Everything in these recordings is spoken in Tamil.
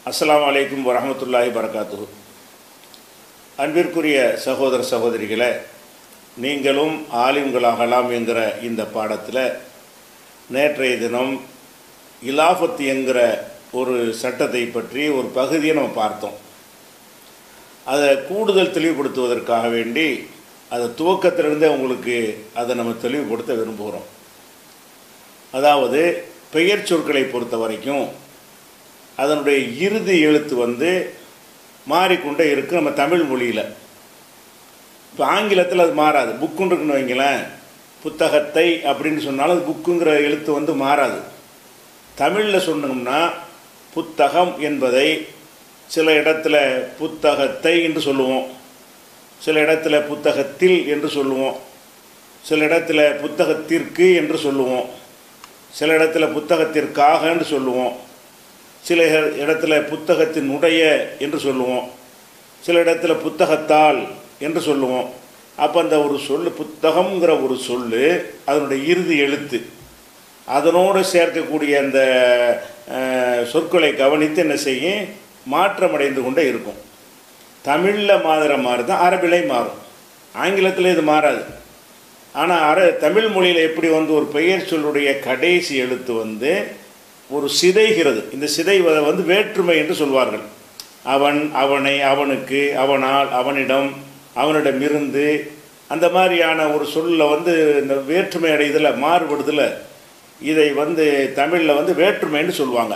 அஸ்ஸலாமு அலைக்கும் வரஹமத்துல்லாஹி வரகாத்துஹு அன்பிற்குரிய சகோதர சகோதரிகளே நீங்களும் ஆலிம்களாகலாம் என்கிற இந்த பாடத்தில் நேற்றைய தினம் இலாஃபத் என்கிற ஒரு சட்டத்தை பற்றி ஒரு பகுதியை நம்ம பார்த்தோம் அதை கூடுதல் தெளிவுபடுத்துவதற்காக வேண்டி அதை துவக்கத்திலிருந்தே உங்களுக்கு அதை நம்ம தெளிவுபடுத்த விரும்புகிறோம் அதாவது பெயர் சொற்களை பொறுத்த வரைக்கும் அதனுடைய இறுதி எழுத்து வந்து மாறிக்கொண்டே இருக்குது நம்ம தமிழ் மொழியில் இப்போ ஆங்கிலத்தில் அது மாறாது புக்குன்னு இருக்குன்னு வைங்களேன் புத்தகத்தை அப்படின்னு சொன்னாலும் அது புக்குங்கிற எழுத்து வந்து மாறாது தமிழில் சொன்னோம்னா புத்தகம் என்பதை சில இடத்துல புத்தகத்தை என்று சொல்லுவோம் சில இடத்துல புத்தகத்தில் என்று சொல்லுவோம் சில இடத்துல புத்தகத்திற்கு என்று சொல்லுவோம் சில இடத்துல புத்தகத்திற்காக என்று சொல்லுவோம் சில இடத்துல புத்தகத்தினுடைய என்று சொல்லுவோம் சில இடத்துல புத்தகத்தால் என்று சொல்லுவோம் அப்போ அந்த ஒரு சொல் புத்தகங்கிற ஒரு சொல் அதனுடைய இறுதி எழுத்து அதனோடு சேர்க்கக்கூடிய அந்த சொற்களை கவனித்து என்ன செய்யும் மாற்றமடைந்து கொண்டே இருக்கும் தமிழில் மாறுற மாதிரி தான் அரபிலை மாறும் ஆங்கிலத்தில் இது மாறாது ஆனால் அர தமிழ் மொழியில் எப்படி வந்து ஒரு பெயர் சொல்லுடைய கடைசி எழுத்து வந்து ஒரு சிதைகிறது இந்த சிதை வந்து வேற்றுமை என்று சொல்வார்கள் அவன் அவனை அவனுக்கு அவனால் அவனிடம் அவனிடமிருந்து அந்த மாதிரியான ஒரு சொல்லில் வந்து இந்த வேற்றுமை அடைதல் மாறுபடுதல் இதை வந்து தமிழில் வந்து வேற்றுமைன்னு சொல்லுவாங்க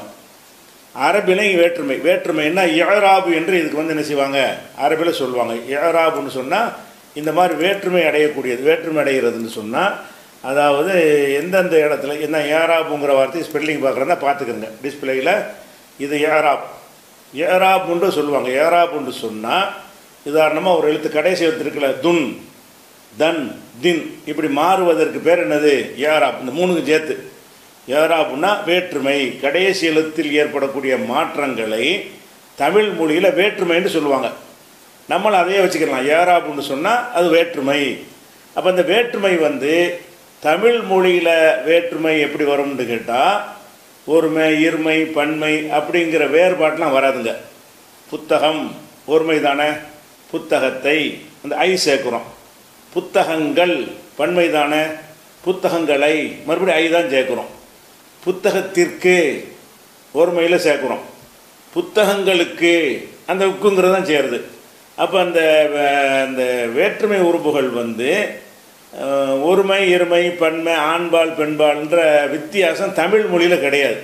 அரபிலை வேற்றுமை வேற்றுமைன்னா ஏராபு என்று இதுக்கு வந்து என்ன செய்வாங்க அரபில் சொல்லுவாங்க ஏராபுன்னு சொன்னால் இந்த மாதிரி வேற்றுமை அடையக்கூடியது வேற்றுமை அடைகிறதுன்னு சொன்னால் அதாவது எந்தெந்த இடத்துல என்ன ஏராபுங்கிற வார்த்தை ஸ்பெல்லிங் பார்க்குறதா பார்த்துக்கோங்க டிஸ்பிளேயில் இது ஏராப் ஏராப்னு சொல்லுவாங்க ஏராப்னு சொன்னால் உதாரணமாக ஒரு எழுத்து கடைசி எழுத்து இருக்குல்ல துன் தன் தின் இப்படி மாறுவதற்கு பேர் என்னது ஏராப் இந்த மூணுக்கு சேர்த்து ஏராப்னா வேற்றுமை கடைசி எழுத்தில் ஏற்படக்கூடிய மாற்றங்களை தமிழ் மொழியில் வேற்றுமைன்னு சொல்லுவாங்க நம்மளும் அதையே வச்சுக்கலாம் ஏராப்னு சொன்னால் அது வேற்றுமை அப்போ அந்த வேற்றுமை வந்து தமிழ் மொழியில் வேற்றுமை எப்படி வரும்னு கேட்டால் ஒருமை இருமை பன்மை அப்படிங்கிற வேறுபாட்டெலாம் வராதுங்க புத்தகம் ஒருமை தானே புத்தகத்தை அந்த ஐ சேர்க்குறோம் புத்தகங்கள் பன்மை தானே புத்தகங்களை மறுபடியும் ஐ தான் சேர்க்குறோம் புத்தகத்திற்கு ஒருமையில் சேர்க்குறோம் புத்தகங்களுக்கு அந்த உக்குங்கிறது தான் சேருது அப்போ அந்த அந்த வேற்றுமை உறுப்புகள் வந்து ஒருமை இருமை பன்மை ஆண்பால் பெண்பால்ன்ற வித்தியாசம் தமிழ் மொழியில் கிடையாது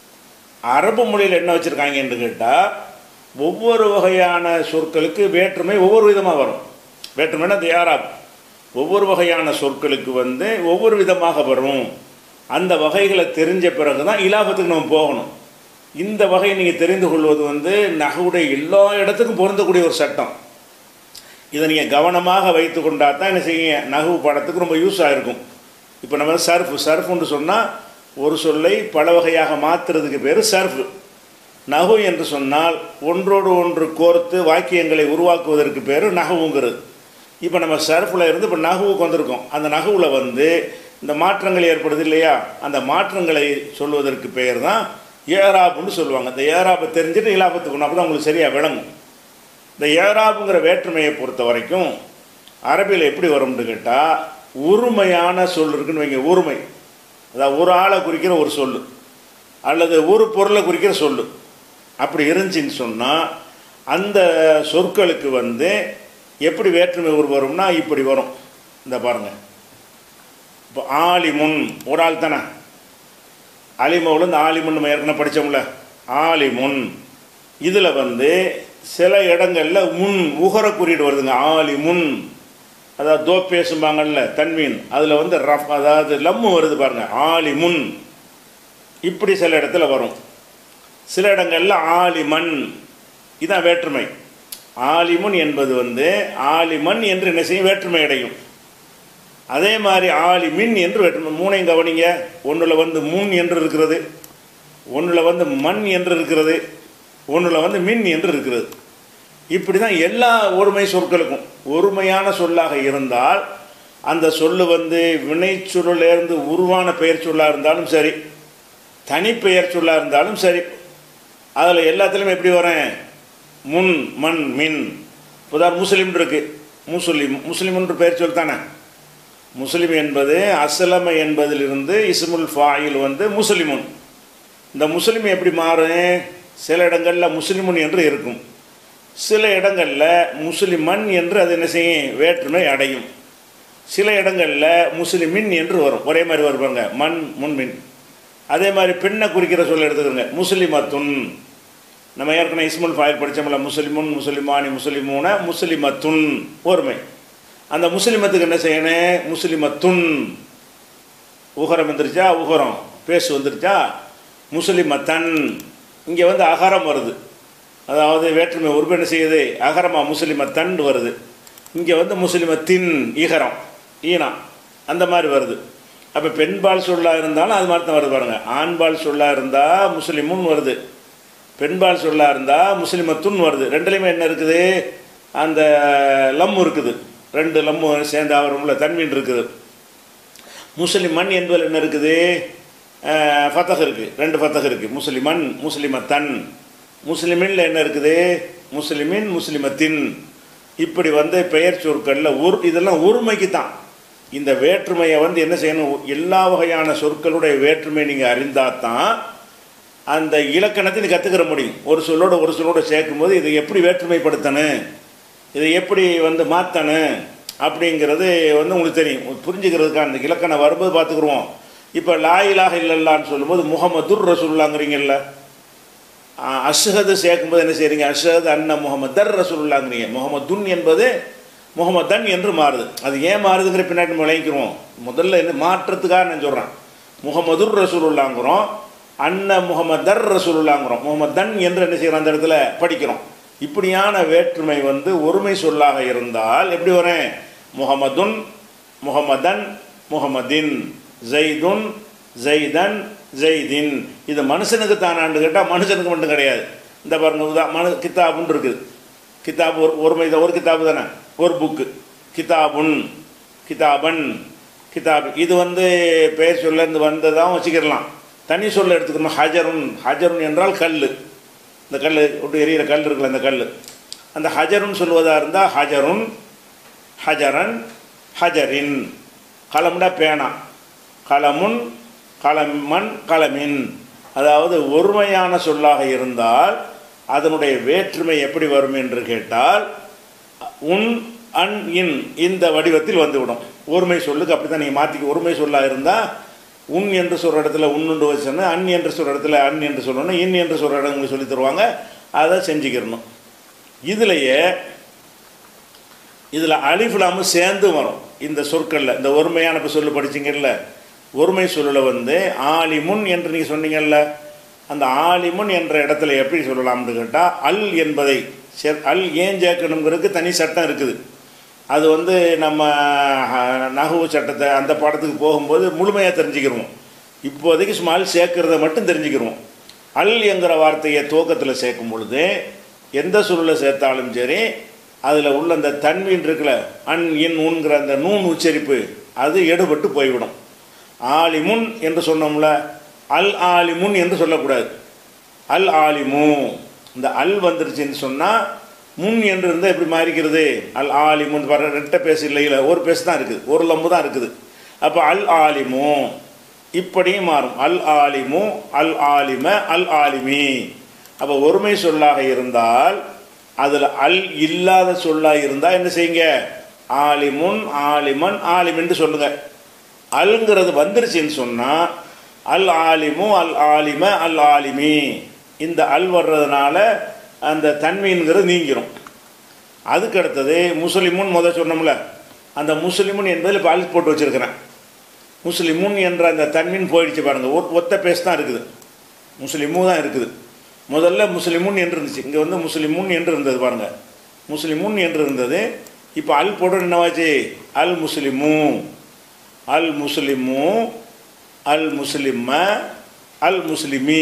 அரபு மொழியில் என்ன வச்சுருக்காங்க என்று கேட்டால் ஒவ்வொரு வகையான சொற்களுக்கு வேற்றுமை ஒவ்வொரு விதமாக வரும் வேற்றுமைனா அந்த யாராப் ஒவ்வொரு வகையான சொற்களுக்கு வந்து ஒவ்வொரு விதமாக வரும் அந்த வகைகளை தெரிஞ்ச பிறகு தான் இலாபத்துக்கு நம்ம போகணும் இந்த வகையை நீங்கள் தெரிந்து கொள்வது வந்து நகுடைய எல்லா இடத்துக்கும் பொருந்தக்கூடிய ஒரு சட்டம் இதை நீங்கள் கவனமாக வைத்து கொண்டா தான் என்ன செய்யுங்க நகவு பாடத்துக்கு ரொம்ப யூஸ் ஆகிருக்கும் இப்போ நம்ம சர்ஃப் சர்ஃப்னு சொன்னால் ஒரு சொல்லை பல வகையாக மாற்றுறதுக்கு பேர் சர்ஃப் நகு என்று சொன்னால் ஒன்றோடு ஒன்று கோர்த்து வாக்கியங்களை உருவாக்குவதற்கு பேர் நகுங்கிறது இப்போ நம்ம சர்ஃபில் இருந்து இப்போ நகுவுக்கு வந்திருக்கோம் அந்த நகுவில் வந்து இந்த மாற்றங்கள் ஏற்படுது இல்லையா அந்த மாற்றங்களை சொல்வதற்கு பெயர் தான் ஏராப்னு சொல்லுவாங்க இந்த ஏராப்பை தெரிஞ்சுட்டு இலாபத்துக்கு அப்போ தான் உங்களுக்கு சரியாக விளங்கும் இந்த ஏராபுங்கிற வேற்றுமையை பொறுத்த வரைக்கும் அரபியில் எப்படி வரும்னு கேட்டால் உரிமையான சொல் இருக்குன்னு வைங்க உரிமை அதாவது ஒரு ஆளை குறிக்கிற ஒரு சொல் அல்லது ஒரு பொருளை குறிக்கிற சொல் அப்படி இருந்துச்சின்னு சொன்னால் அந்த சொற்களுக்கு வந்து எப்படி வேற்றுமை உரு வரும்னா இப்படி வரும் இந்த பாருங்கள் இப்போ ஆலிமுன் ஒரு ஆள் தானே அலிமவுல இந்த ஆலிமுன் நம்ம ஏற்கனவே படித்தோம்ல ஆலிமுன் இதில் வந்து சில இடங்களில் முன் உகர குறியீடு வருதுங்க ஆலி முன் அதாவது தோ பேசும்பாங்கல்ல தன்மீன் அதில் வந்து ரஃப் அதாவது லம்மு வருது பாருங்கள் ஆலி முன் இப்படி சில இடத்துல வரும் சில இடங்களில் ஆலிமன் இதான் வேற்றுமை ஆலிமுன் என்பது வந்து ஆலிமன் என்று என்ன செய்யும் வேற்றுமை அடையும் அதே மாதிரி ஆலிமின் என்று வேற்றுமை மூணையும் கவனிங்க ஒன்றில் வந்து முன் என்று இருக்கிறது ஒன்றில் வந்து மண் என்று இருக்கிறது ஒன்றில் வந்து மின் என்று இருக்கிறது இப்படி தான் எல்லா ஒருமை சொற்களுக்கும் ஒருமையான சொல்லாக இருந்தால் அந்த சொல்லு வந்து வினைச்சொல்லிருந்து உருவான பெயர் சொல்லாக இருந்தாலும் சரி தனிப்பெயர் சொல்லாக இருந்தாலும் சரி அதில் எல்லாத்துலேயும் எப்படி வரேன் முன் மண் மின் உதாரணம் முஸ்லீம் இருக்கு முஸ்லீம் முஸ்லீம்ன்ற பேர் சொல்லித்தானே முஸ்லீம் என்பது அஸ்லம என்பதிலிருந்து இஸ்முல் ஃபாயில் வந்து முஸ்லிமுன் இந்த முஸ்லீம் எப்படி மாறும் சில இடங்களில் முஸ்லிமுன் என்று இருக்கும் சில இடங்களில் முஸ்லிமன் என்று அது என்ன செய்யும் வேற்றுமை அடையும் சில இடங்களில் முஸ்லிமின் என்று வரும் ஒரே மாதிரி வருவாங்க மண் முன்மின் அதே மாதிரி பெண்ணை குறிக்கிற சொல்ல எடுத்துக்கிறோங்க முஸ்லிமத்துன் நம்ம ஏற்கனவே இஸ்முல் ஃபாயில் படித்தோம்ல முஸ்லிமுன் முஸ்லிமானி முஸ்லிமூன முஸ்லிமத்துன் ஒருமை அந்த முஸ்லிமத்துக்கு என்ன செய்யணும் முஸ்லிமத்துன் உகரம் வந்துருச்சா உகரம் பேசு வந்துருச்சா முஸ்லிமத்தன் இங்கே வந்து அகரம் வருது அதாவது வேற்றுமை உருவம் என்ன செய்யுது அகரமா முஸ்லிமத்தன் வருது இங்கே வந்து முஸ்லிமத்தின் ஈகரம் ஈனா அந்த மாதிரி வருது அப்போ பெண்பால் சொல்லாக இருந்தாலும் அது மாதிரி தான் வருது பாருங்க ஆண்பால் சொல்லாக இருந்தால் முஸ்லிமுன் வருது பெண்பால் சொல்லாக இருந்தால் முஸ்லிமத்துன் வருது ரெண்டுலேயுமே என்ன இருக்குது அந்த லம் இருக்குது ரெண்டு லம்மு சேர்ந்து அவரும்ல தன்மீன் இருக்குது முஸ்லிமன் என்பதில் என்ன இருக்குது ஃபத்தக இருக்குது ரெண்டு ஃபத்தக இருக்குது முஸ்லிமன் முஸ்லிமத்தன் முஸ்லிமின்ல என்ன இருக்குது முஸ்லிமின் முஸ்லிமத்தின் இப்படி வந்து பெயர் சொற்களில் ஒரு இதெல்லாம் ஒருமைக்கு தான் இந்த வேற்றுமையை வந்து என்ன செய்யணும் எல்லா வகையான சொற்களுடைய வேற்றுமை நீங்கள் அறிந்தால் தான் அந்த இலக்கணத்தை நீ கற்றுக்கிற முடியும் ஒரு சொல்லோட ஒரு சொல்லோட சேர்க்கும்போது இதை எப்படி வேற்றுமைப்படுத்தணும் இதை எப்படி வந்து மாற்றணும் அப்படிங்கிறது வந்து உங்களுக்கு தெரியும் புரிஞ்சுக்கிறதுக்கான அந்த இலக்கணம் வரும்போது பார்த்துக்குருவோம் இப்போ லாயிலாக இல்லல்லான்னு சொல்லும்போது முகமதுர் ரசூல்லாங்கிறீங்கல்ல அஷ்ஹது சேர்க்கும்போது என்ன செய்கிறீங்க அஷ்ஹது அன்ன முகமதர் ரசூல்லாங்கிறீங்க முகமதுன் என்பது முகமதன் என்று மாறுது அது ஏன் மாறுதுங்கிற பின்னாடி நம்ம விளங்கிக்கிறோம் முதல்ல என்ன மாற்றத்துக்காக நான் சொல்கிறேன் முகமதுர் ரசூலுல்லாங்கிறோம் அன்ன முகமதர் ரசூலுல்லாங்கிறோம் முகமதன் என்று என்ன செய்கிறோம் அந்த இடத்துல படிக்கிறோம் இப்படியான வேற்றுமை வந்து ஒருமை சொல்லாக இருந்தால் எப்படி வரேன் முகமதுன் முகமதன் முகமதின் ஜெய்துன் ஜெய்தன் ஜெய்தின் இது மனுஷனுக்கு தானான்னு கேட்டால் மனுஷனுக்கு மட்டும் கிடையாது இந்த பாருங்க உதா மனு கித்தாபுன்னு இருக்குது கித்தாபு ஒரு ஒருமை ஒரு கித்தாபு தானே ஒரு புக்கு கிதாபுன் கிதாபன் கிதாபு இது வந்து பெயர் சொல்ல இருந்து வந்ததாக வச்சுக்கிடலாம் தனி சொல்ல எடுத்துக்கணும் ஹஜருன் ஹஜருன் என்றால் கல் இந்த கல் விட்டு எரியிற கல் இருக்குல்ல அந்த கல் அந்த ஹஜருன் சொல்வதாக இருந்தால் ஹஜருன் ஹஜரன் ஹஜரின் கலம்னா பேனா கலமுன் கலமன் கலமின் அதாவது ஒருமையான சொல்லாக இருந்தால் அதனுடைய வேற்றுமை எப்படி வரும் என்று கேட்டால் உன் அன் இன் இந்த வடிவத்தில் வந்துவிடும் ஒருமை சொல்லுக்கு அப்படி தான் நீங்கள் மாற்றிக்க ஒருமை சொல்லாக இருந்தால் உன் என்று சொல்கிற இடத்துல உன்னுண்டு வச்சோன்னா அன் என்று சொல்கிற இடத்துல அன் என்று சொல்லணும் இன் என்று சொல்கிற இடம் உங்களுக்கு சொல்லி தருவாங்க அதை செஞ்சுக்கிறணும் இதுலையே இதில் அலிஃபுலாமு சேர்ந்து வரும் இந்த சொற்களில் இந்த ஒருமையான இப்போ சொல்லு படிச்சிங்கல்ல ஒருமை சொல்லில் வந்து ஆலிமுன் என்று நீங்கள் சொன்னீங்கல்ல அந்த ஆலிமுன் என்ற இடத்துல எப்படி சொல்லலாம்னு கேட்டால் அல் என்பதை செர் அல் ஏன் சேர்க்கணுங்கிறதுக்கு தனி சட்டம் இருக்குது அது வந்து நம்ம நகுவு சட்டத்தை அந்த பாடத்துக்கு போகும்போது முழுமையாக தெரிஞ்சுக்கிறோம் இப்போதைக்கு சும்மா அல் சேர்க்கிறத மட்டும் தெரிஞ்சுக்கிறோம் அல் என்கிற வார்த்தையை துவக்கத்தில் சேர்க்கும் பொழுது எந்த சூழலை சேர்த்தாலும் சரி அதில் உள்ள அந்த தன்மீன் இருக்குல்ல அன் இன் உன்கிற அந்த நூன் உச்சரிப்பு அது எடுபட்டு போய்விடும் ஆலிமுன் என்று சொன்னோம்ல அல் ஆலிமுன் என்று சொல்லக்கூடாது அல் ஆலிமு இந்த அல் வந்துருச்சுன்னு சொன்னால் முன் என்று இருந்தால் எப்படி மாறிக்கிறது அல் ஆலிமுன் வர ரெட்ட பேசு இல்லையில ஒரு பேசு தான் இருக்குது ஒரு லம்பு தான் இருக்குது அப்போ அல் ஆலிமு இப்படியும் மாறும் அல் ஆலிமு அல் ஆலிம அல் ஆலிமி அப்போ ஒருமை சொல்லாக இருந்தால் அதில் அல் இல்லாத சொல்லாக இருந்தால் என்ன செய்யுங்க ஆலிமுன் ஆலிமன் ஆலிமின்னு சொல்லுங்கள் அல்ங்கிறது வந்துருச்சுன்னு சொன்னால் அல் ஆலிமு அல் ஆலிம அல் ஆலிமி இந்த அல் வர்றதுனால அந்த தன்மைங்கிறது நீங்கிரும் அதுக்கு அடுத்தது முஸ்லிமுன் முதல் சொன்னோம்ல அந்த முஸ்லிமுன் என்பதில் இப்போ அல் போட்டு வச்சுருக்கிறேன் முஸ்லிமுன் என்ற அந்த தன்மின் போயிடுச்சு பாருங்கள் ஒரு ஒத்த பேஸ் தான் இருக்குது முஸ்லிமு தான் இருக்குது முதல்ல முஸ்லிமுன் என்று இருந்துச்சு இங்கே வந்து முஸ்லிமுன் என்று இருந்தது பாருங்கள் முஸ்லிமுன் என்று இருந்தது இப்போ அல் போட்டு என்னவாச்சு அல் முஸ்லிமு அல் முஸ்லிமு அல் முஸ்லிம்ம அல் முஸ்லிமி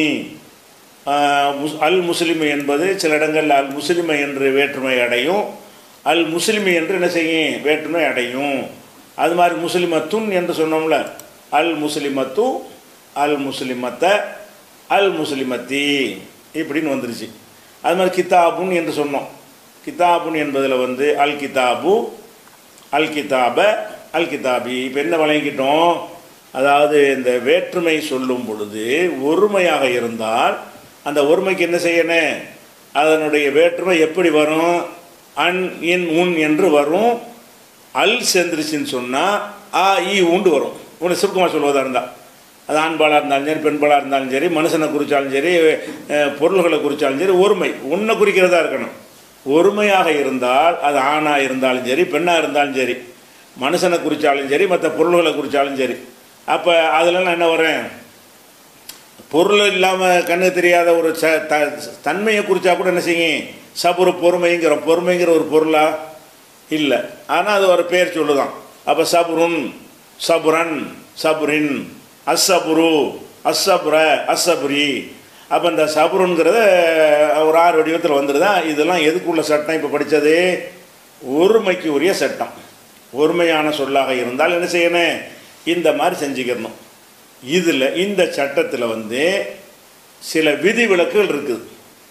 அல் முஸ்லிமு என்பது சில இடங்களில் அல் முஸ்லிமை என்று வேற்றுமை அடையும் அல் முஸ்லிமி என்று என்ன செய்யும் வேற்றுமை அடையும் அது மாதிரி முஸ்லிமத்துன் என்று சொன்னோம்ல அல் முஸ்லிமத்து அல் முஸ்லிமத்த அல் முஸ்லிமத்தி இப்படின்னு வந்துருச்சு அது மாதிரி கிதாபுன் என்று சொன்னோம் கிதாபுன் என்பதில் வந்து அல் கிதாபு அல் கிதாப அல் கிதாபி இப்போ என்ன வழங்கிட்டோம் அதாவது இந்த வேற்றுமை சொல்லும் பொழுது ஒருமையாக இருந்தால் அந்த ஒருமைக்கு என்ன செய்யணும் அதனுடைய வேற்றுமை எப்படி வரும் அன் இன் உன் என்று வரும் அல் சேர்ந்துருச்சுன்னு சொன்னால் ஆ ஈ உண்டு வரும் உன்னை சுருக்கமாக சொல்வதாக இருந்தால் அது ஆண்பாளாக இருந்தாலும் சரி பெண்பாளாக இருந்தாலும் சரி மனுஷனை குறித்தாலும் சரி அஹ், பொருள்களை குறித்தாலும் சரி ஒருமை உன்னை குறிக்கிறதா இருக்கணும் ஒருமையாக இருந்தால் அது ஆணாக இருந்தாலும் சரி பெண்ணாக இருந்தாலும் சரி மனுஷனை குறித்தாலும் சரி மற்ற பொருள்களை குறித்தாலும் சரி அப்போ அதிலலாம் என்ன வரேன் பொருள் இல்லாமல் கண்ணு தெரியாத ஒரு ச த தன்மையை குறித்தா கூட என்ன செய்யும் சபுரு பொறுமைங்கிறோம் பொறுமைங்கிற ஒரு பொருளா இல்லை ஆனால் அது ஒரு பேர் சொல்லுதான் அப்போ சபுருன் சபுரன் சபுரின் அஸ்ஸபுரு அஸ்ஸபுர அஸ்ஸபுரி அப்போ இந்த சபுருங்கிறத ஒரு ஆறு வடிவத்தில் வந்துடுதா இதெல்லாம் எதுக்குள்ள சட்டம் இப்போ படித்தது ஒருமைக்கு உரிய சட்டம் ஒருமையான சொல்லாக இருந்தால் என்ன செய்யணும் இந்த மாதிரி செஞ்சுக்கிறணும் இதில் இந்த சட்டத்தில் வந்து சில விதிவிலக்குகள் இருக்குது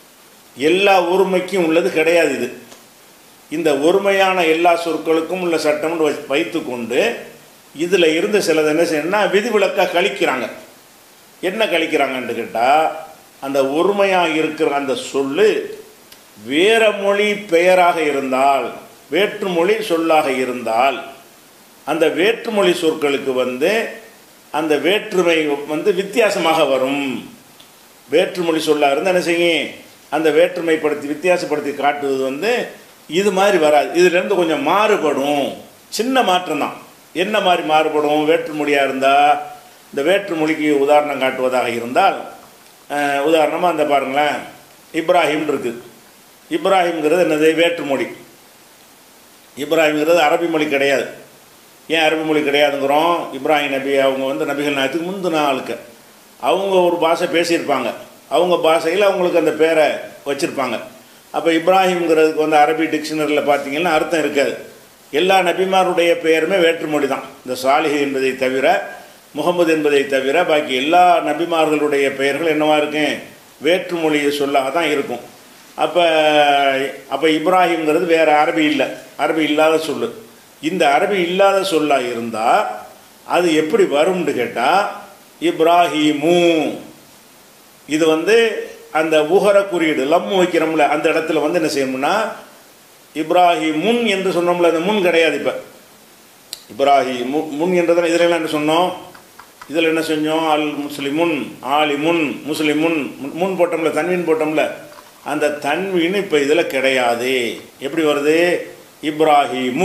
எல்லா ஒருமைக்கும் உள்ளது கிடையாது இது இந்த ஒருமையான எல்லா சொற்களுக்கும் உள்ள சட்டம்னு வை- வைத்துக்கொண்டு இதில் இருந்து சிலது என்ன செய்யணும்னா விதிவிலக்காக கழிக்கிறாங்க என்ன கழிக்கிறாங்கன்னு கேட்டால் அந்த ஒருமையாக இருக்கிற அந்த சொல்லு வேற மொழி பெயராக இருந்தால் வேற்றுமொழி சொல்லாக இருந்தால் அந்த வேற்றுமொழி சொற்களுக்கு வந்து அந்த வேற்றுமை வந்து வித்தியாசமாக வரும் வேற்றுமொழி சொல்லாக இருந்தால் என்ன செய்யும் அந்த வேற்றுமைப்படுத்தி வித்தியாசப்படுத்தி காட்டுவது வந்து இது மாதிரி வராது இதுலேருந்து கொஞ்சம் மாறுபடும் சின்ன மாற்றம் தான் என்ன மாதிரி மாறுபடும் வேற்றுமொழியாக இருந்தால் இந்த வேற்றுமொழிக்கு உதாரணம் காட்டுவதாக இருந்தால் உதாரணமாக அந்த பாருங்களேன் இப்ராஹிம் இருக்குது இப்ராஹிம்ங்கிறது என்னது வேற்றுமொழி இப்ராஹிம்ங்கிறது அரபி மொழி கிடையாது ஏன் அரபி மொழி கிடையாதுங்கிறோம் இப்ராஹிம் நபி அவங்க வந்து நபிகள் நாயத்துக்கு முந்தின ஆளுக்கு அவங்க ஒரு பாஷை பேசியிருப்பாங்க அவங்க பாஷையில் அவங்களுக்கு அந்த பேரை வச்சுருப்பாங்க அப்போ இப்ராஹிம்ங்கிறதுக்கு வந்து அரபி டிக்ஷனரியில் பார்த்தீங்கன்னா அர்த்தம் இருக்காது எல்லா நபிமாருடைய பெயருமே வேற்றுமொழி தான் இந்த சாலிஹ் என்பதை தவிர முகமது என்பதை தவிர பாக்கி எல்லா நபிமார்களுடைய பெயர்கள் என்னவா இருக்கும் வேற்றுமொழி சொல்லாக தான் இருக்கும் அப்போ அப்போ இப்ராஹிம்ங்கிறது வேறு அரபி இல்லை அரபி இல்லாத சொல்லு இந்த அரபி இல்லாத சொல்லாக இருந்தால் அது எப்படி வரும்னு கேட்டால் இப்ராஹிமு இது வந்து அந்த உகர குறியீடு லம்மு வைக்கிறோம்ல அந்த இடத்துல வந்து என்ன செய்யணும்னா இப்ராஹிம் முன் என்று சொன்னோம்ல அந்த முன் கிடையாது இப்போ இப்ராஹிம் மு- முன் என்றதான் இதில் என்ன சொன்னோம் இதில் என்ன செஞ்சோம் அல் முஸ்லிமுன் ஆலிமுன் முஸ்லிமுன் முன்- முன் போட்டோம்ல தன்வீன் போட்டோம்ல அந்த தன்வீன் இப்போ இதில் கிடையாது எப்படி வருது இப்ராஹிமு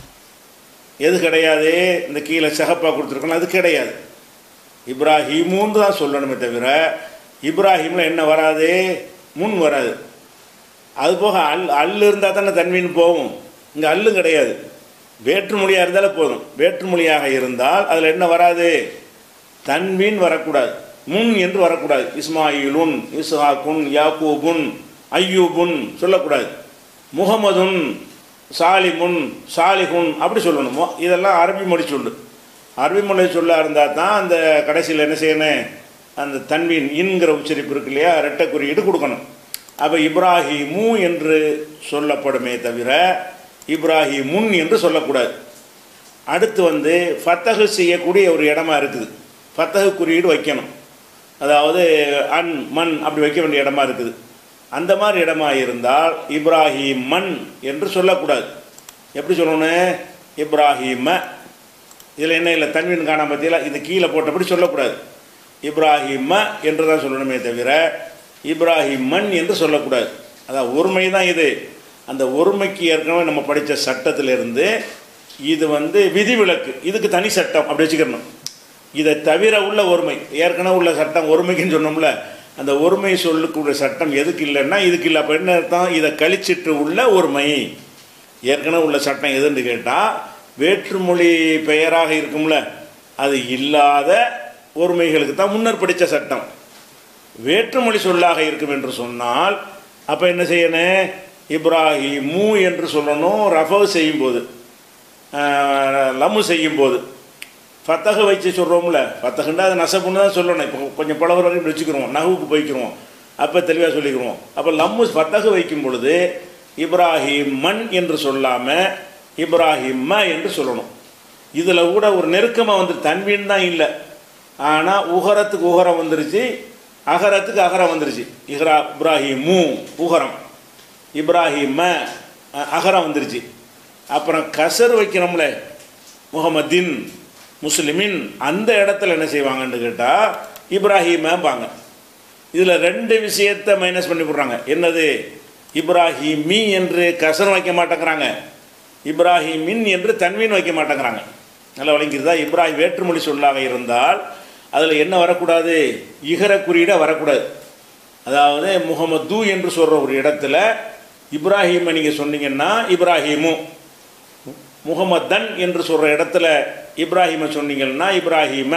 எது கிடையாது இந்த கீழே சகப்பா கொடுத்துருக்கோம் அது கிடையாது இப்ராஹிமுன்னு தான் சொல்லணுமே தவிர இப்ராஹிமில் என்ன வராது முன் வராது அது போக அல் அல் இருந்தால் தானே தன்வீன் போகும் இங்கே அல்லும் கிடையாது வேற்றுமொழியாக இருந்தாலே போதும் வேற்றுமொழியாக இருந்தால் அதில் என்ன வராது தன்வீன் வரக்கூடாது முன் என்று வரக்கூடாது இஸ்மாயிலுன் இஸ்ஹாக்குன் யாக்கூபுன் ஐயூபுன் சொல்லக்கூடாது முகமதுன் சாலிமுன் சாலிகுன் அப்படி சொல்லணும் மொ- இதெல்லாம் அரபி மொழி சொல்லு அரபி மொழி சொல்ல இருந்தால் தான் அந்த கடைசியில் என்ன செய்யணும் அந்த தன்வீன் இன்கிற உச்சரிப்பு இருக்கு இல்லையா ரெட்டை குறியீடு கொடுக்கணும் அப்போ இப்ராஹிமு என்று சொல்லப்படுமே தவிர இப்ராஹிமுன் என்று சொல்லக்கூடாது அடுத்து வந்து ஃபத்தகு செய்யக்கூடிய ஒரு இடமா இருக்குது ஃபத்தகு குறியீடு வைக்கணும் அதாவது அன் மண் அப்படி வைக்க வேண்டிய இடமா இருக்குது அந்த மாதிரி இடமா இருந்தால் இப்ராஹிம் மண் என்று சொல்லக்கூடாது எப்படி சொல்லணும் இப்ராஹிம இதில் என்ன இல்லை தன்வீன் காணாம பற்றியில் இது கீழே போட்டபடி சொல்லக்கூடாது இப்ராஹிம என்று தான் சொல்லணுமே தவிர இப்ராஹிமன் என்று சொல்லக்கூடாது அதான் ஒருமை தான் இது அந்த ஒருமைக்கு ஏற்கனவே நம்ம படித்த சட்டத்திலிருந்து இது வந்து விதிவிலக்கு இதுக்கு தனி சட்டம் அப்படி வச்சுக்கணும் இதை தவிர உள்ள ஒருமை ஏற்கனவே உள்ள சட்டம் ஒருமைக்குன்னு சொன்னோம்ல அந்த ஒருமை சொல்லுக்குள்ள சட்டம் எதுக்கு இல்லைன்னா இதுக்கு இல்லை அப்போ என்ன அர்த்தம் இதை கழிச்சிட்டு உள்ள ஒருமை ஏற்கனவே உள்ள சட்டம் எதுன்னு கேட்டால் வேற்றுமொழி பெயராக இருக்கும்ல அது இல்லாத ஒருமைகளுக்கு தான் முன்னர் படித்த சட்டம் வேற்றுமொழி சொல்லாக இருக்கும் என்று சொன்னால் அப்போ என்ன செய்யணும் இப்ராஹிமு என்று சொல்லணும் ரஃபவ் செய்யும்போது ஆஹ், லம்மு செய்யும்போது ஃபத்தகு வச்சு சொல்கிறோம்ல ஃபத்தகுண்டா அது நசப்புன்னு தான் சொல்லணும் இப்போ கொஞ்சம் பழகுற வரைக்கும் வச்சுக்கிறோம் நகுவுக்கு போய்க்கிறோம் அப்போ தெளிவாக சொல்லிக்கிறோம் அப்போ லம்மு ஃபத்தகு வைக்கும் பொழுது இப்ராஹிம் மண் என்று சொல்லாமல் இப்ராஹிம்ம என்று சொல்லணும் இதில் கூட ஒரு நெருக்கமாக வந்து தன்வீன் தான் இல்லை ஆனால் உகரத்துக்கு உகரம் வந்துருச்சு அகரத்துக்கு அகரம் வந்துருச்சு இஹ்ரா இப்ராஹிமு உகரம் இப்ராஹிம அ- அகரம் வந்துருச்சு அப்புறம் கசர் வைக்கணும்ல முகமதின் முஸ்லிமின் அந்த இடத்துல என்ன செய்வாங்கன்னு கேட்டால் இப்ராஹிமபாங்க இதில் ரெண்டு விஷயத்தை மைனஸ் பண்ணி போடுறாங்க என்னது இப்ராஹிமி என்று கசர் வைக்க மாட்டேங்கிறாங்க இப்ராஹிமின் என்று தன்வீன் வைக்க மாட்டேங்கிறாங்க நல்லா வழங்கிருதா இப்ராஹிம் வேற்றுமொழி சொல்லாக இருந்தால் அதில் என்ன வரக்கூடாது இகர குறியீடாக வரக்கூடாது அதாவது முகமது என்று சொல்கிற ஒரு இடத்துல இப்ராஹிமை நீங்கள் சொன்னீங்கன்னா இப்ராஹிமு முகமதன் என்று சொல்கிற இடத்துல இப்ராஹிமை சொன்னீங்கன்னா இப்ராஹிம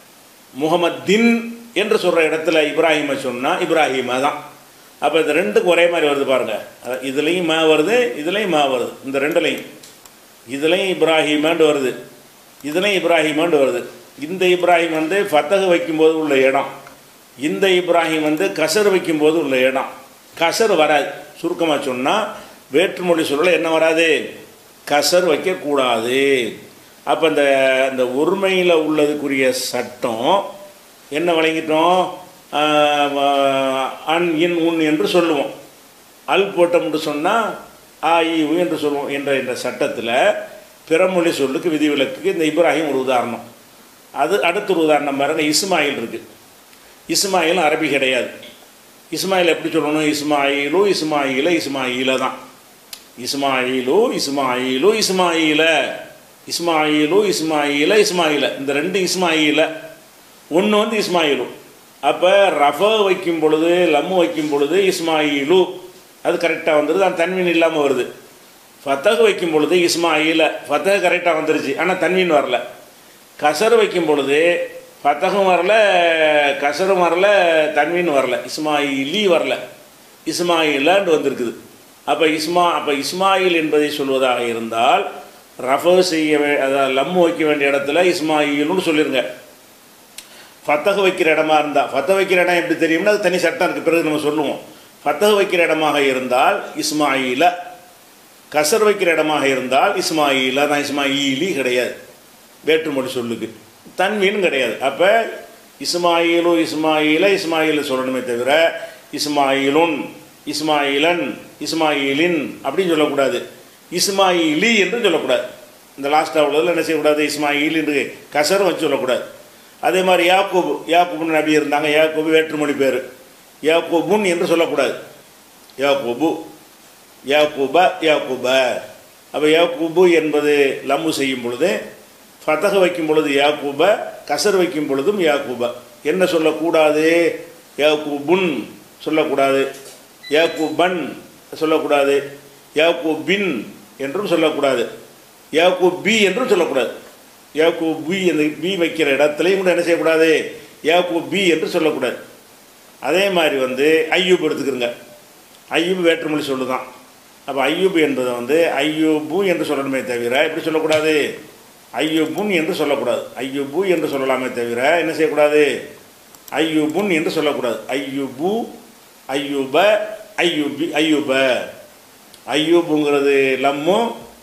முகமதின் என்று சொல்கிற இடத்துல இப்ராஹிமை சொன்னால் இப்ராஹிம தான் அப்போ இந்த ரெண்டுக்கும் ஒரே மாதிரி வருது பாருங்கள் அதான் இதுலேயும் மா வருது இதுலேயும் மா வருது இந்த ரெண்டுலையும் இதுலேயும் இப்ராஹிமாண்டு வருது இதுலேயும் இப்ராஹிமாண்டு வருது இந்த இப்ராஹிம் வந்து ஃபத்தகு வைக்கும்போது உள்ள இடம் இந்த இப்ராஹிம் வந்து கசர் வைக்கும்போது உள்ள இடம் கசர் வராது சுருக்கமாக சொன்னால் வேற்றுமொழி சொல்ல என்ன வராது கசர் வைக்கக்கூடாது அப்போ இந்த இந்த ஒருமையில் உள்ளதுக்குரிய சட்டம் என்ன வழங்கிட்டோம் ஆஹ் வ- அன் இன் உன் என்று சொல்லுவோம் அல் போட்டோம்னு சொன்னால் ஆ இ உ என்று சொல்லுவோம் என்ற இந்த சட்டத்தில் பிறமொழி சொல்லுக்கு விதிவிலக்குக்கு இந்த இப்ராஹிம் ஒரு உதாரணம் அது அடுத்த ஒரு உதாரணம் பாருங்க இஸ்மாயில் இருக்குது இஸ்மாயில் அரபி கிடையாது இஸ்மாயில் எப்படி சொல்லணும் இஸ்மாயிலு இஸ்மாயில இஸ்மாயில தான் இஸ்மாயிலு இஸ்மாயிலு இஸ்மாயில இஸ்மாயிலு இஸ்மாயில இஸ்மாயில இந்த ரெண்டு இஸ்மாயில ஒன்று வந்து இஸ்மாயிலு அப்போ ரஃப வைக்கும் பொழுது லம்மு வைக்கும் பொழுது இஸ்மாயிலு அது கரெக்டாக வந்துடுது அந்த தன்வீன் இல்லாமல் வருது ஃபத்தகு வைக்கும் பொழுது இஸ்மாயில ஃபத்தகு கரெக்டாக வந்துருச்சு ஆனால் தன்வீன் வரல கசர் வைக்கும் பொழுது ஃபத்தகும் வரல கசரும் வரல தன்வீன் வரல இஸ்மாயிலி வரல இஸ்மாயிலாண்டு வந்திருக்குது அப்போ இஸ்மா அப்போ இஸ்மாயில் என்பதை சொல்வதாக இருந்தால் ரஃப செய்ய வே அதாவது லம்மு வைக்க வேண்டிய இடத்துல இஸ்மாயிலுன்னு சொல்லிருங்க ஃபத்தகு வைக்கிற இடமா இருந்தால் ஃபத்த வைக்கிற இடம் எப்படி தெரியும்னா அது தனி சட்டம் இருக்குது பிறகு நம்ம சொல்லுவோம் ஃபத்தகு வைக்கிற இடமாக இருந்தால் இஸ்மாயில கசர் வைக்கிற இடமாக இருந்தால் இஸ்மாயிலா தான் இஸ்மாயிலி கிடையாது வேற்றுமொழி சொல்லுக்கு தன்வீன் கிடையாது அப்போ இஸ்மாயிலு இஸ்மாயில இஸ்மாயில சொல்லணுமே தவிர இஸ்மாயிலுன் இஸ்மாயிலன் இஸ்மாயிலின் அப்படின்னு சொல்லக்கூடாது இஸ்மாயிலி என்று சொல்லக்கூடாது இந்த லாஸ்ட்டாக உள்ளதில் என்ன செய்யக்கூடாது இஸ்மாயில் என்று கசரும் வச்சு சொல்லக்கூடாது அதே மாதிரி யாக்கூப் யாக்கூப்னு நபி இருந்தாங்க யாக்கூப் வேற்றுமொழி பேர் யாக்கூபுன் என்று சொல்லக்கூடாது யாக்கூபு யாக்கூப யாக்கூப அப்போ யாக்கூபு என்பது லம்மு செய்யும் பொழுது ஃபத்தக வைக்கும் பொழுது யாக்கூப கசர் வைக்கும் பொழுதும் யாக்கூப என்ன சொல்லக்கூடாது யாக்கூபுன் சொல்லக்கூடாது யாக்கூபன் சொல்லக்கூடாது யாக்கூபின் என்றும் சொல்லக்கூடாது யாக்கூபி என்றும் சொல்லக்கூடாது யாக்கூபி அந்த பி வைக்கிற இடத்துலையும் கூட என்ன செய்யக்கூடாது யாக்கூபி என்று சொல்லக்கூடாது அதே மாதிரி வந்து ஐயூப் எடுத்துக்கிறங்க ஐயூப் வேற்றுமொழி சொல்லுதான் அப்போ ஐயூப் என்பதை வந்து ஐயூபு என்று சொல்லணுமே தவிர எப்படி சொல்லக்கூடாது ஐயூபுன் என்று சொல்லக்கூடாது ஐயூபு என்று சொல்லலாமே தவிர என்ன செய்யக்கூடாது ஐயூபுன் என்று சொல்லக்கூடாது ஐயூபு ஐயூப ஐயூபி ஐயூப ஐயூபுங்கிறது லம்மு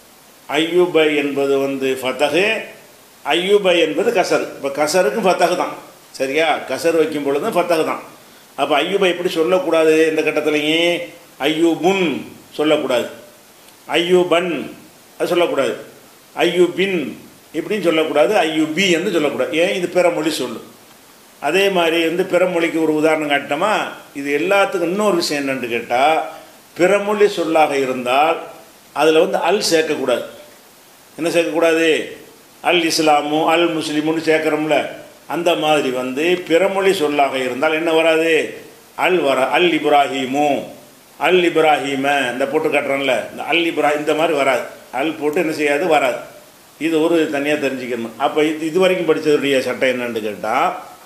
ஐயூப என்பது வந்து ஃபத்தகு ஐயூப என்பது கசர் இப்போ கசருக்கும் ஃபத்தகு தான் சரியா கசர் வைக்கும் பொழுதும் ஃபத்தகு தான் அப்போ ஐயூபை எப்படி சொல்லக்கூடாது இந்த கட்டத்துலையும் ஐயூபுன் சொல்லக்கூடாது ஐயூபன் அது சொல்லக்கூடாது ஐயூபின் இப்படின்னு சொல்லக்கூடாது ஐயூபி என்று சொல்லக்கூடாது ஏன் இது பிற மொழி சொல்லு அதே மாதிரி வந்து பிற மொழிக்கு ஒரு உதாரணம் காட்டினோமா இது எல்லாத்துக்கும் இன்னொரு விஷயம் என்னன்னு கேட்டால் பிறமொழி சொல்லாக இருந்தால் அதில் வந்து அல் சேர்க்கக்கூடாது என்ன சேர்க்கக்கூடாது அல் இஸ்லாமு அல் முஸ்லிமுன்னு சேர்க்குறோம்ல அந்த மாதிரி வந்து பிறமொழி சொல்லாக இருந்தால் என்ன வராது அல் வர அல் இப்ராஹீமு அல் இப்ராஹீம இந்த போட்டு காட்டுறோம்ல இந்த அல் இப்ராஹிம் இந்த மாதிரி வராது அல் போட்டு என்ன செய்யாது வராது இது ஒரு தனியாக தெரிஞ்சுக்கணும் அப்போ இது இது வரைக்கும் படித்ததுடைய சட்டம் என்னன்னு கேட்டால்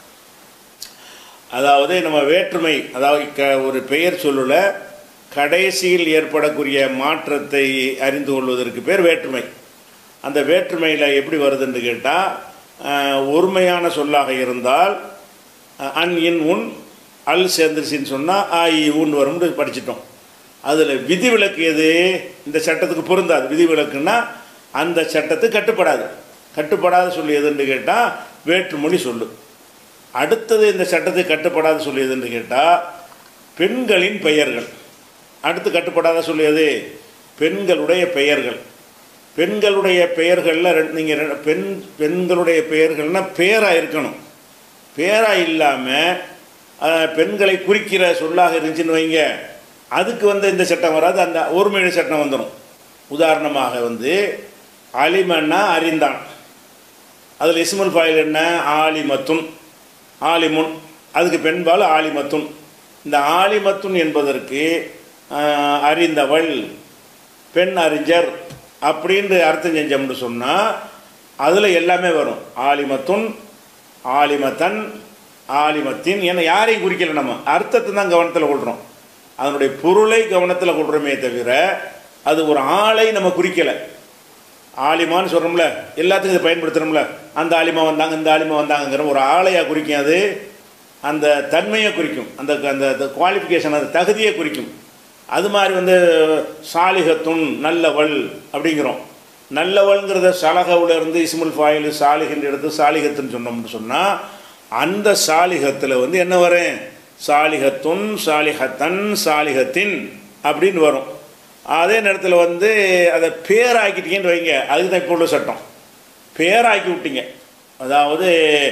அதாவது நம்ம வேற்றுமை அதாவது க ஒரு பெயர் சொல்லுல கடைசியில் ஏற்படக்கூடிய மாற்றத்தை அறிந்து கொள்வதற்கு பேர் வேற்றுமை அந்த வேற்றுமையில் எப்படி வருதுன்னு கேட்டால் ஒருமையான சொல்லாக இருந்தால் அஹ், அன் இன் உன் அல் சேர்ந்துருச்சின்னு சொன்னால் ஆ இ ஊன்னு வரும்னு படிச்சிட்டோம் அதில் விதிவிலக்கு எது இந்த சட்டத்துக்கு பொருந்தாது விதிவிலக்குன்னா அந்த சட்டத்துக்கு கட்டுப்படாது கட்டுப்படாத சொல்லி எதுன்னு கேட்டால் வேற்றுமொழி சொல்லு அடுத்தது இந்த சட்டத்துக்கு கட்டுப்படாத சொல்லி எதுன்னு கேட்டால் பெண்களின் பெயர்கள் அடுத்து கட்டுப்படாத சொல்லியது பெண்களுடைய பெயர்கள் பெண்களுடைய பெயர்களில் நீங்கள் பெண் பெண்களுடைய பெயர்கள்னால் பேராக இருக்கணும் பேராக இல்லாமல் பெண்களை குறிக்கிற சொல்லாக இருந்துச்சுன்னு வைங்க அதுக்கு வந்து இந்த சட்டம் வராது அந்த ஒருமையுடைய சட்டம் வந்துடும் உதாரணமாக வந்து அலிமன்னா அறிந்தான் அதில் இஸ்முல் ஃபாயில் என்ன ஆலிமத்துன் ஆலிமுன் அதுக்கு பெண்பால் ஆலிமத்துன் இந்த ஆலிமத்துன் என்பதற்கு ஆஹ், அறிந்தவள் பெண் அறிஞர் அப்படின்ற அர்த்தம் செஞ்சோம்னு சொன்னால் அதில் எல்லாமே வரும் ஆலிமத்துன் ஆலிமத்தன் ஆலிமத்தின் ஏன்னா யாரையும் குறிக்கல நம்ம அர்த்தத்தை தான் கவனத்தில் கொள்கிறோம் அதனுடைய பொருளை கவனத்தில் கொள்கிறோமே தவிர அது ஒரு ஆளை நம்ம குறிக்கலை ஆலிமான்னு சொல்கிறோம்ல எல்லாத்துக்கும் இதை பயன்படுத்துகிறோம்ல அந்த ஆலிமா வந்தாங்க இந்த ஆலிமா வந்தாங்கங்கிற ஒரு ஆளையாக குறிக்கும் அது அந்த தன்மையை குறிக்கும் அந்த அந்த குவாலிஃபிகேஷன் அந்த தகுதியை குறிக்கும் அது மாதிரி வந்து சாலிகத்துன் நல்லவள் அப்படிங்கிறோம் நல்லவள்ங்கிறத சலகவுல இருந்து இஸ்முல் ஃபாயில் சாலிகின்ற எடுத்து சாலிகத்துன்னு சொன்னோம்னு சொன்னால் அந்த சாலிகத்தில் வந்து என்ன வரும் சாலிகத்துன் சாலிகத்தன் சாலிகத்தின் அப்படின்னு வரும் அதே நேரத்தில் வந்து அதை பேராக்கிட்டீங்கன்னு வைங்க அதுக்கு தான் இப்போ உள்ள சட்டம் பேராக்கி விட்டீங்க அதாவது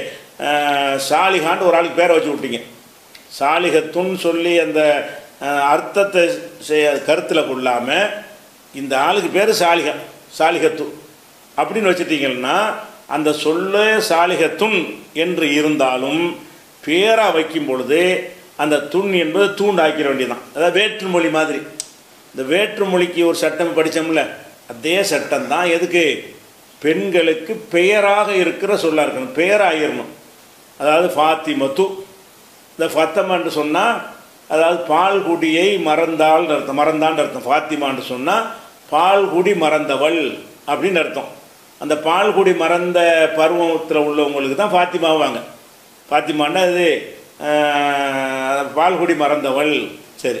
அஹ், சாலிகான்னு ஒரு ஆளுக்கு பேரை வச்சு விட்டீங்க சாலிகத்துன்னு சொல்லி அந்த அஹ், அர்த்தத்தை செய்ய கருத்தில் கொள்ளாமல் இந்த ஆளுக்கு பேர் சாலிகா சாலிகத்து அப்படின்னு வச்சுட்டீங்கன்னா அந்த சொல்லு சாலிகத்துன் என்று இருந்தாலும் பேரா வைக்கும் பொழுது அந்த துண் என்பது தூண்டு ஆக்கிட வேண்டியதான் அதாவது வேற்றுமொழி மாதிரி இந்த வேற்றுமொழிக்கு ஒரு சட்டம் படித்தோம்ல அதே சட்டம் தான் எதுக்கு பெண்களுக்கு பெயராக இருக்கிற சொல்லா இருக்கணும் பெயராகிடணும் அதாவது ஃபாத்திமத்து இந்த ஃபத்தமான்னு சொன்னால் அதாவது பால்குடியை மறந்தாள் அர்த்தம் மறந்தான்னு அர்த்தம் ஃபாத்திமான்னு சொன்னால் பால்குடி மறந்தவள் அப்படின்னு அர்த்தம் அந்த பால்குடி மறந்த பருவத்தில் உள்ளவங்களுக்கு தான் ஃபாத்திமாவாங்க ஃபாத்திமான்னா இது ஆஹ், பால்குடி மறந்தவள் சரி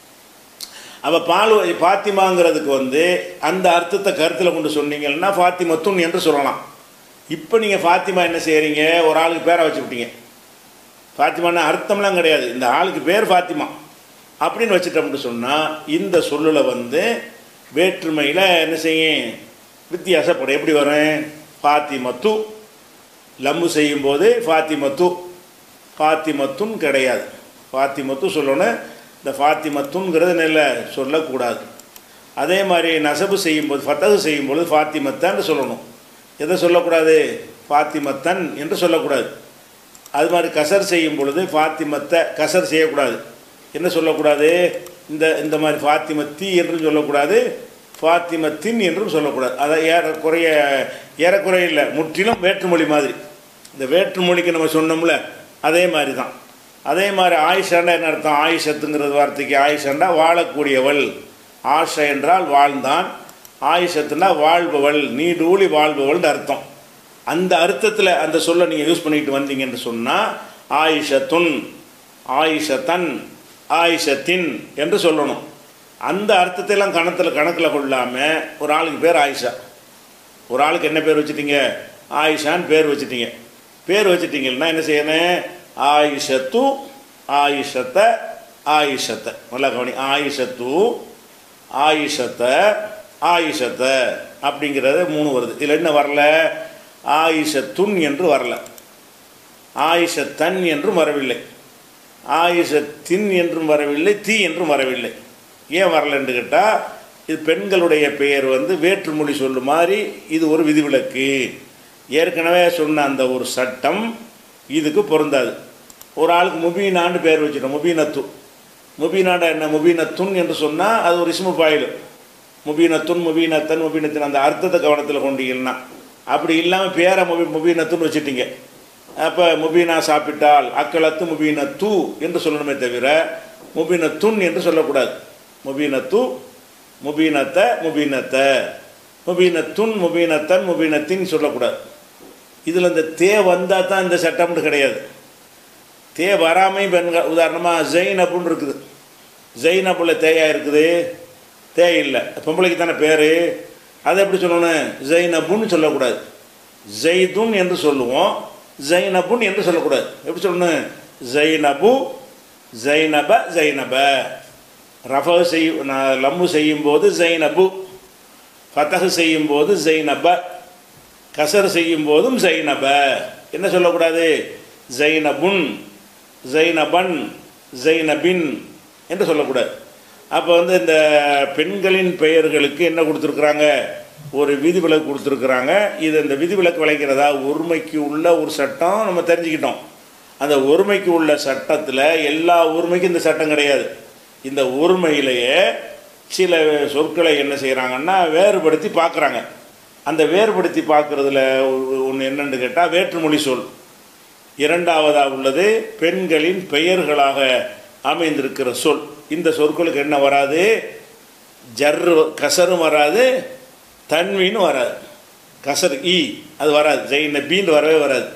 அப்போ பால் ஃபாத்திமாங்கிறதுக்கு வந்து அந்த அர்த்தத்தை கருத்தில் கொண்டு சொன்னீங்கன்னா ஃபாத்திமத்துன் என்று சொல்லலாம் இப்போ நீங்கள் ஃபாத்திமா என்ன செய்கிறீங்க ஒரு ஆளுக்கு பேரை வச்சு விட்டீங்க ஃபாத்திமான்னா அர்த்தம்லாம் கிடையாது இந்த ஆளுக்கு பேர் ஃபாத்திமா அப்படின்னு வச்சுட்டோம்னு சொன்னால் இந்த சொல்லில் வந்து வேற்றுமையில் என்ன செய்யும் வித்தியாசப்படும் எப்படி வரும் ஃபாத்திமத்து லம்மு செய்யும்போது ஃபாத்திமத்து ஃபாத்திமத்துன் கிடையாது ஃபாத்திமத்து சொல்லணும் இந்த ஃபாத்திமத்துங்கிறது நல்ல சொல்லக்கூடாது அதே மாதிரி நசபு செய்யும்போது ஃபத்தகு செய்யும்போது ஃபாத்திமத்தான்னு சொல்லணும் எதை சொல்லக்கூடாது ஃபாத்திமத்தன் என்று சொல்லக்கூடாது அது மாதிரி கசர் செய்யும் பொழுது ஃபாத்திமத்தை கசர் செய்யக்கூடாது என்ன சொல்லக்கூடாது இந்த இந்த மாதிரி ஃபாத்திமத்தி என்றும் சொல்லக்கூடாது ஃபாத்திமத்தின் என்றும் சொல்லக்கூடாது அதை ஏறக்குறைய ஏறக்குறைய இல்லை முற்றிலும் வேற்றுமொழி மாதிரி இந்த வேற்றுமொழிக்கு நம்ம சொன்னோம்ல அதே மாதிரி தான் அதே மாதிரி ஆயிஷாண்டா என்ன அர்த்தம் ஆயிஷத்துங்கிறது வார்த்தைக்கு ஆயிஷாண்டா வாழக்கூடியவள் ஆஷ என்றால் வாழ்ந்தான் ஆயிஷத்துனா வாழ்பவள் நீடூழி வாழ்பவள்னு அர்த்தம் அந்த அர்த்தத்தில் அந்த சொல்லை நீங்கள் யூஸ் பண்ணிட்டு வந்தீங்கன்னு சொன்னால் ஆயிஷத்துன் ஆயிஷத்தன் ஆயிஷத்தின் என்று சொல்லணும் அந்த அர்த்தத்தையெல்லாம் கணத்தில் கணக்கில் கொள்ளாமல் ஒரு ஆளுக்கு பேர் ஆயிஷா ஒரு ஆளுக்கு என்ன பேர் வச்சுட்டீங்க ஆயிஷான்னு பேர் வச்சுட்டீங்க பேர் வச்சுட்டீங்கன்னா என்ன செய்யணும் ஆயிஷத்து ஆயிஷத்தை ஆயிஷத்தை நல்லா கவனி ஆயிஷத்து ஆயிஷத்தை ஆயிஷத்தை அப்படிங்கிறது மூணு வருது இதில் என்ன வரல ஆயிஷத்துன் என்று வரல ஆயிஷத்தன் என்றும் வரவில்லை ஆயிஷத்தின் என்றும் வரவில்லை தீ என்றும் வரவில்லை ஏன் வரலன்னு கேட்டால் இது பெண்களுடைய பெயர் வந்து வேற்றுமொழி சொல்லு மாதிரி இது ஒரு விதிவிலக்கு ஏற்கனவே சொன்ன அந்த ஒரு சட்டம் இதுக்கு பொருந்தாது ஒரு ஆளுக்கு முபீனான்னு பேர் வச்சுட்டோம் முபீனத்து முபீனாண்டா என்ன முபீனத்துன் என்று சொன்னால் அது ஒரு இஸ்மு பாயில் முபீனத்துன் முபீனத்தன் முபீனத்தின் அந்த அர்த்தத்தை கவனத்தில் கொண்டீங்கன்னா அப்படி இல்லாமல் பேரை முபி முபீனத்துன்னு வச்சுட்டீங்க அப்போ முபீனா சாப்பிட்டால் அக்களத்து முபீனத்து என்று சொல்லணுமே தவிர முபீனத்துன் என்று சொல்லக்கூடாது முபீனத்து முபீனத்த முபீனத்த முபீனத்துன் முபீனத்தன் முபீனத்தின் சொல்லக்கூடாது இதில் இந்த தே வந்தால் தான் இந்த சட்டம்னு கிடையாது தே வராமை பெண்கள் உதாரணமாக ஜெயினப்புன்னு இருக்குது ஜெயினப்புல தேயா இருக்குது தே இல்லை பொம்பளைக்கு தானே பேர் அதை எப்படி சொல்லணும் ஜெயினப்புன்னு சொல்லக்கூடாது ஜெய்துன் என்று சொல்லுவோம் ஜைனபுன் என்று சொல்லக்கூடாது எப்படி சொல்லணும் ஜைனபு ஜைனப ஜைனப ரஃப செய் நான் லம்மு செய்யும்போது ஜைனபு ஃபத்தஹ் செய்யும்போது ஜைனப கசர் செய்யும்போதும் ஜைனப என்ன சொல்லக்கூடாது ஜைனபுன் ஜைனபன் ஜைனபின் என்று சொல்லக்கூடாது அப்போ வந்து இந்த பெண்களின் பெயர்களுக்கு என்ன கொடுத்துருக்குறாங்க ஒரு விதிவிலக்கு கொடுத்துருக்குறாங்க இது இந்த விதிவிலக்கு விளைக்கிறதா ஒருமைக்கு உள்ள ஒரு சட்டம் நம்ம தெரிஞ்சுக்கிட்டோம் அந்த ஒருமைக்கு உள்ள சட்டத்தில் எல்லா ஒருமைக்கும் இந்த சட்டம் கிடையாது இந்த ஒருமையிலேயே சில சொற்களை என்ன செய்கிறாங்கன்னா வேறுபடுத்தி பார்க்குறாங்க அந்த வேறுபடுத்தி பார்க்குறதுல ஒன்று என்னன்னு கேட்டால் வேற்றுமொழி சொல் இரண்டாவதாக உள்ளது பெண்களின் பெயர்களாக அமைந்திருக்கிற சொல் இந்த சொற்களுக்கு என்ன வராது ஜர்ரு கசரும் வராது தன்வின்னு வராது கசர் ஈ அது வராது ஜெயின பீன் வரவே வராது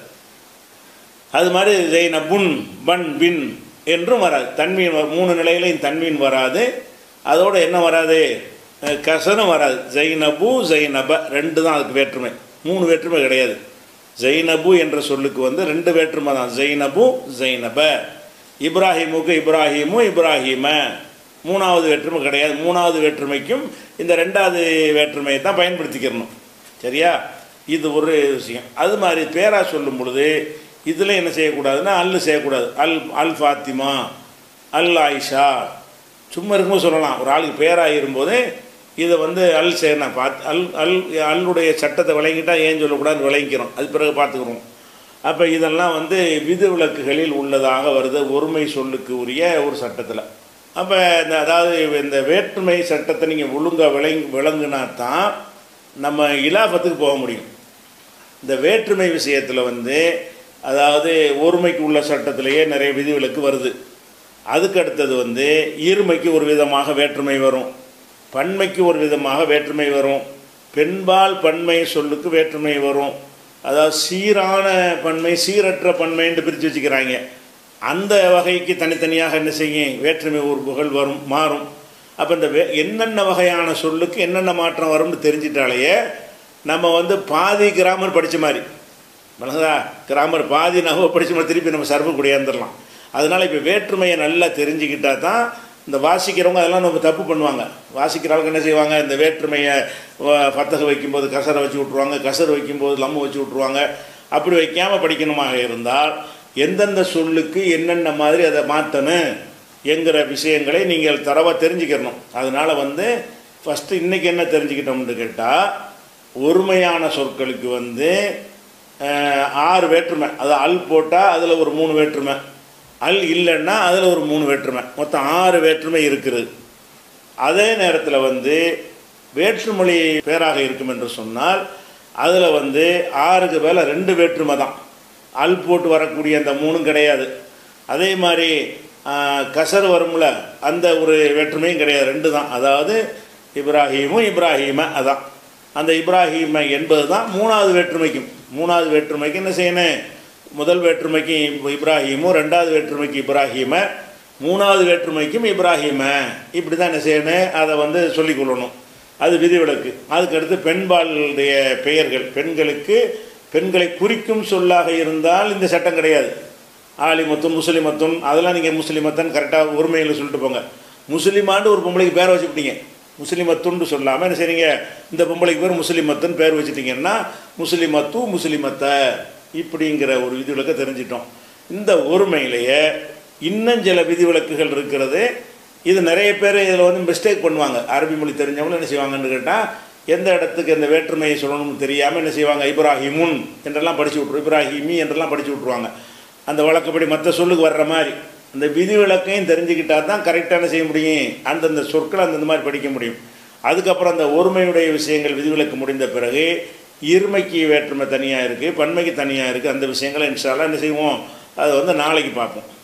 அது மாதிரி ஜெயின புன் பன் பின் என்றும் வராது தன்மீன் வ- மூணு நிலையிலையும் தன்மீன் வராது அதோட என்ன வராது அஹ் கசரும் வராது ஜெயினபு ஜெயினப ரெண்டு தான் அதுக்கு வேற்றுமை மூணு வேற்றுமை கிடையாது ஜெயினபு என்ற சொல்லுக்கு வந்து ரெண்டு வேற்றுமை தான் ஜெயினபு ஜெயினப இப்ராஹிமுக்கு இப்ராஹிமு இப்ராஹிம மூணாவது வேற்றுமை கிடையாது மூணாவது வேற்றுமைக்கும் இந்த ரெண்டாவது வேற்றுமையை தான் பயன்படுத்திக்கிறணும் சரியா இது ஒரு விஷயம் அது மாதிரி பேரா சொல்லும் பொழுது இதில் என்ன செய்யக்கூடாதுன்னா அல்லு செய்யக்கூடாது அல் அல் ஃபாத்திமா அல் ஆயிஷா சும்மா இருக்கும்போது சொல்லலாம் ஒரு ஆளுக்கு பேராக இருக்கும்போது இதை வந்து அல் செய்யணும் பார்த்து அல் அல் அல்லுடைய சட்டத்தை விளங்கிட்டா ஏன் சொல்லக்கூடாதுன்னு விளங்கிக்கிறோம் அது பிறகு பார்த்துக்கிறோம் அப்போ இதெல்லாம் வந்து விதிவிலக்குகளில் உள்ளதாக வருது ஒருமை சொல்லுக்கு உரிய ஒரு சட்டத்தில் அப்போ இந்த அதாவது இந்த வேற்றுமை சட்டத்தை நீங்கள் ஒழுங்காக விளங்கி விளங்குனா தான் நம்ம இலாபத்துக்கு போக முடியும் இந்த வேற்றுமை விஷயத்தில் வந்து அதாவது ஒருமைக்கு உள்ள சட்டத்திலேயே நிறைய விதிவிலக்கு வருது அதுக்கு அடுத்தது வந்து ஈர்மைக்கு ஒரு விதமாக வேற்றுமை வரும் பன்மைக்கு ஒரு விதமாக வேற்றுமை வரும் பெண்பால் பன்மை சொல்லுக்கு வேற்றுமை வரும் அதாவது சீரான பன்மை சீரற்ற பன்மைன்னு பிரித்து வச்சுக்கிறாங்க அந்த வகைக்கு தனித்தனியாக என்ன செய்யும் வேற்றுமை உறுப்புகள் வரும் மாறும் அப்போ இந்த வே என்னென்ன வகையான சொல்லுக்கு என்னென்ன மாற்றம் வரும்னு தெரிஞ்சிட்டாலேயே நம்ம வந்து பாதி கிராமர் படித்த மாதிரி மனதா கிராமர் பாதி நகவை படித்த மாதிரி திருப்பி நம்ம சர்வ குடியாந்துடலாம் அதனால் இப்போ வேற்றுமையை நல்லா தெரிஞ்சுக்கிட்டா தான் இந்த வாசிக்கிறவங்க அதெல்லாம் நம்ம தப்பு பண்ணுவாங்க வாசிக்கிறவங்க என்ன செய்வாங்க இந்த வேற்றுமையை வ- ஃபத்தக வைக்கும்போது கசரை வச்சு விட்ருவாங்க கசர் வைக்கும்போது லம்மு வச்சு விட்ருவாங்க அப்படி வைக்காமல் படிக்கணுமாக இருந்தால் எந்தெந்த சொல்லுக்கு என்னென்ன மாதிரி அதை மாற்றணும் என்கிற விஷயங்களை நீங்கள் தரவாக தெரிஞ்சுக்கிறணும் அதனால் வந்து ஃபஸ்ட்டு இன்றைக்கி என்ன தெரிஞ்சுக்கிட்டோம்னு கேட்டால் ஒருமையான சொற்களுக்கு வந்து அஹ், ஆறு வேற்றுமை அது அல் போட்டால் அதில் ஒரு மூணு வேற்றுமை அல் இல்லைன்னா அதில் ஒரு மூணு வேற்றுமை மொத்தம் ஆறு வேற்றுமை இருக்குது அதே நேரத்தில் வந்து வேற்றுமொழி பேராக இருக்கும் என்று சொன்னால் அதில் வந்து ஆறுக்கு மேலே ரெண்டு வேற்றுமை தான் அல் போட்டு வரக்கூடிய அந்த மூணும் கிடையாது அதே மாதிரி ஆ, கசர் வரும்ல அந்த ஒரு வேற்றுமையும் கிடையாது ரெண்டு தான் அதாவது இப்ராஹீமும் இப்ராஹீம அதான் அந்த இப்ராஹீம என்பது தான் மூணாவது வேற்றுமைக்கும் மூணாவது வேற்றுமைக்கு என்ன செய்யணும் முதல் வேற்றுமைக்கு இப்ராஹீமும் ரெண்டாவது வேற்றுமைக்கு இப்ராஹீம மூணாவது வேற்றுமைக்கும் இப்ராஹீம இப்படி தான் என்ன செய்யணும் அதை வந்து சொல்லிக் கொள்ளணும் அது விதிவிலக்கு அதுக்கடுத்து பெண்பாளுடைய பெயர்கள் பெண்களுக்கு பெண்களை குறிக்கும் சொல்லாக இருந்தால் இந்த சட்டம் கிடையாது ஆலிமத்தும் முஸ்லிமத்தும் அதெல்லாம் நீங்கள் முஸ்லிமத்தன் கரெக்டாக உரிமையில் சொல்லிட்டு போங்க முஸ்லிமான்னு ஒரு பொம்பளைக்கு பேர் வச்சுக்கிட்டீங்க முஸ்லிமத்துன்னு சொல்லாமல் என்ன செய்றீங்க இந்த பொம்பளைக்கு பேர் முஸ்லிமத்துன்னு பேர் வச்சுட்டீங்கன்னா முஸ்லிமத்து முஸ்லிமத்த இப்படிங்கிற ஒரு விதிவிலக்கை தெரிஞ்சிட்டோம் இந்த ஒருமையிலேயே இன்னும் சில விதிவிலக்குகள் இருக்கிறது இது நிறைய பேர் இதில் வந்து மிஸ்டேக் பண்ணுவாங்க அரபி மொழி தெரிஞ்சவங்களும் என்ன செய்வாங்கன்னு கேட்டால் எந்த இடத்துக்கு இந்த வேற்றுமையை சொல்லணும்னு தெரியாமல் என்ன செய்வாங்க இப்ராஹிமுன் என்றெல்லாம் படித்து விட்ரு இப்ராஹிமி என்றெல்லாம் படித்து விட்ருவாங்க அந்த வழக்கப்படி மற்ற சொல்லுக்கு வர்ற மாதிரி அந்த விதிவிலக்கையும் தெரிஞ்சுக்கிட்டா தான் கரெக்டாக என்ன செய்ய முடியும் அந்தந்த சொற்களை அந்தந்த மாதிரி படிக்க முடியும் அதுக்கப்புறம் அந்த ஒருமையுடைய விஷயங்கள் விதிவிலக்கு முடிந்த பிறகு இருமைக்கு வேற்றுமை தனியாக இருக்குது பன்மைக்கு தனியாக இருக்குது அந்த விஷயங்களை இன்ஷால்லாம் என்ன செய்வோம் அதை வந்து நாளைக்கு பார்ப்போம்